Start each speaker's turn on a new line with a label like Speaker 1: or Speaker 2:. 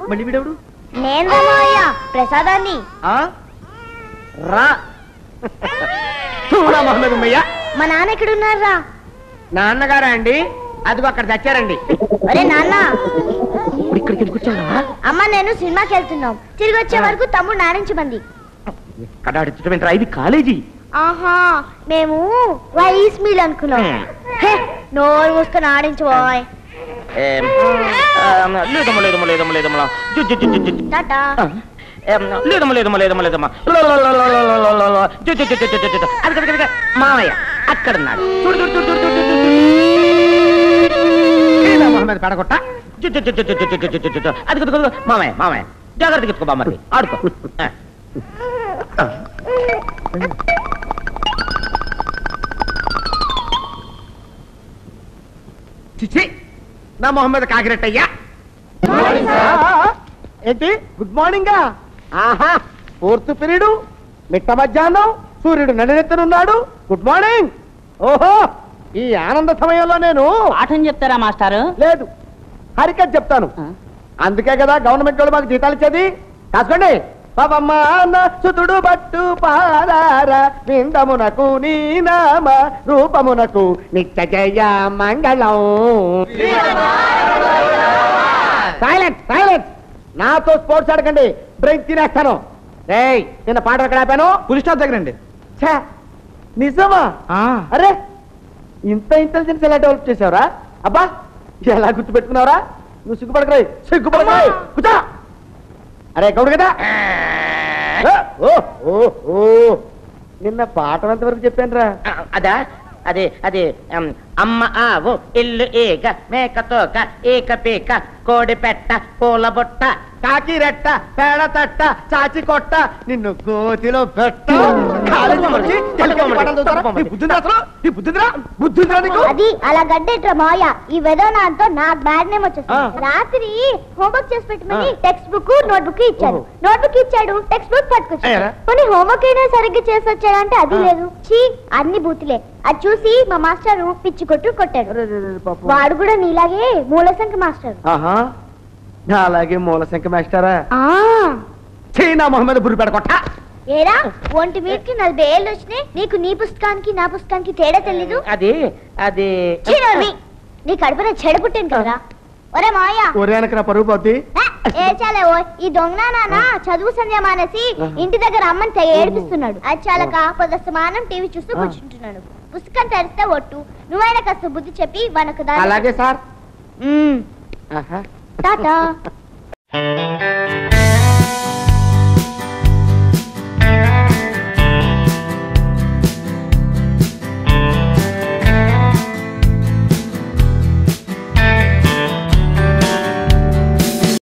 Speaker 1: మళ్ళీ వీడెవడు
Speaker 2: నేను మావయ్య ప్రసాదాన్ని
Speaker 1: ఆ? రా చూడా మహమ్మద్ ఉమ్మయ్య
Speaker 2: మా నాన్న ఎక్కడున్నారా
Speaker 1: నాన్నగారా అండి అదిగో అక్కడ తెచ్చారండి
Speaker 2: ఒరే నాన్న
Speaker 1: ఇప్పుడు ఇక్కడికి ఎందుకు వచ్చావా
Speaker 2: అమ్మ నేను సినిమాకి వెళ్తున్నాం తిరిగి వచ్చే వరకు తమ్ముడు నానించమంది
Speaker 1: ఎక్కడ అడుగుతుంటారా ఇది కాలేజీ
Speaker 2: ఆహా మేము రైస్ మిల్ అనుకున్నాం హే, నోరు మూసుకొని ఆడించబోయ్
Speaker 1: ఏం, ఆ, లేదమ్మా లేదమ్మా లేదమ్మా లేదమ్మా జు, జు, జు, జు, జు, జు.
Speaker 2: టాటా
Speaker 1: ఆ, ఏం, లేదమ్మా లేదమ్మా లేదమ్మా లేదమ్మా లో, లో, లో, లో, లో, లో, లో, లో, లో. జు, జు, జు, జు, జు, జు, జు. అది కదా, కదా, మామయ్య అక్కడున్నాడు చూడు చూడు చూడు చూడు చూడు చూడు ఏదా మొహమ్మద్ పడగొట్ట జు, జు, జు, జు, జు, జు, జు, జు, జు, జు. అది కదా, కదా, మామయ్య మామయ్య జాగ్రత్తగా ఎత్తుకో బామ్మది ఆడుకో ఆ. చిచి నా మొహమ్మద్ కాకిరెట్టయ్యా ఏంటి గుడ్ మార్నింగ్ ఆహా ఫోర్త్ పీరియడ్ మిట్ట మధ్యాహ్నం సూర్యుడు నడినెత్తనున్నాడు గుడ్ మార్నింగ్ ఓహో ఈ ఆనంద సమయంలో నేను
Speaker 3: పాఠం చెప్తారా మాస్టారు
Speaker 1: లేదు హరికథ చెప్తాను అందుకే కదా గవర్నమెంట్ వాళ్ళు మాకు జీతాలు ఇచ్చేది కాసుకోండి పాపమ్మ అన్న సుతుడు బట్టు పాదార విందమునకు నీ నామ రూపమునకు నిత్య జయ మంగళం సైలెంట్ సైలెంట్ నాతో స్పోర్ట్స్ ఆడకండి బ్రేక్ తినేస్తాను రేయ్ నిన్న పాట ఎక్కడ ఆపాను
Speaker 4: పులి స్టాప్ దగ్గర అండి
Speaker 1: ఛే, నిజమా అరే ఇంత ఇంటెలిజెన్స్ ఎలా డెవలప్ చేసావురా అబ్బా ఎలా గుర్తు పెట్టుకున్నావురా నువ్వు సిగ్గుపడకరాయి సిగ్గుపడకరాయి కూర్చో అరే గౌడు కదా ఏ, ఓ ఓ ఓ నిన్న పాఠం ఎంతవరకు చెప్పాను రా
Speaker 5: అదా అదే అదే ఉమ్, అమ్మ ఆవు ఇల్లు ఈగ మేక తోక ఈక పీక కోడి పెట్ట పూల బుట్ట
Speaker 1: కాకి రెట్ట పేడ తట్ట చాచి కొట్ట నిన్ను గోతిలో పెట్ట కాలేజీ వచ్చి తెలుగు పాఠాలు చదువుతారా? నీ బుద్ధుందిరా అసలు? నీ బుద్ధుందిరా? బుద్ధుందిరా నీకు
Speaker 2: అది అలా గడ్డేట్రా మావయ్య ఈ వెదో నాతో నాకు బ్యాడ్ నేమ్
Speaker 1: ఆ.
Speaker 2: వచ్చేసింది రాత్రి హోంవర్క్ చేసి పెట్టమని
Speaker 1: ఆ.
Speaker 2: టెక్స్ట్ బుక్ నోట్ బుక్ ఇచ్చాడు
Speaker 1: ఓహో.
Speaker 2: నోట్ బుక్ ఇచ్చాడు టెక్స్ట్ బుక్ పట్టుకొచ్చాడు
Speaker 1: అయ్యరా.
Speaker 2: కొన్ని హోంవర్క్ అయినా సరిగ్గా చేసి వచ్చాడంటే అది
Speaker 1: ఆ.
Speaker 2: లేదు చీ అన్ని బూతులే అది చూసి మా మాస్టర్ పిచ్చి కొట్టు కొట్టాడు
Speaker 1: అరే, అరే, అరే, పాపం.
Speaker 2: వాడు కూడా నీలాగే మూలసంఖ మాస్టర్
Speaker 1: ఆహా నా అలాగే మూలశంక మేస్టారా
Speaker 2: ఆ
Speaker 1: చైనా మొహమ్మద్ బుర్రి పెడకొట్ట
Speaker 2: ఏరా ఒంటి మీదకి నలభై ఏళ్ళు వచ్చినాయి నీకు నీ పుస్తకానికి నా పుస్తకానికి తేడా తెలీదు
Speaker 5: అది అది
Speaker 2: చీరవి నీ కడుపున చెడ పుట్టింది కదరా ఒరే మాయా
Speaker 1: ఒరే అనక నా పరుగు పోద్ది
Speaker 2: ఏ చాలే ఓ ఈ దొంగ నాన్న చదువు సంధ్య మానేసి ఇంటి దగ్గర అమ్మని తెగ ఏడిపిస్తున్నాడు అది చాలక పొదస్తమానం టీవీ చూస్తూ కూర్చుంటున్నాడు పుస్తకం తెరిస్తే ఒట్టు నువ్వైనా కాస్త బుద్ధి చెప్పి వనకు దారి
Speaker 1: అలాగే సార్
Speaker 2: మ్మ్.
Speaker 1: ఆహా
Speaker 2: టాటా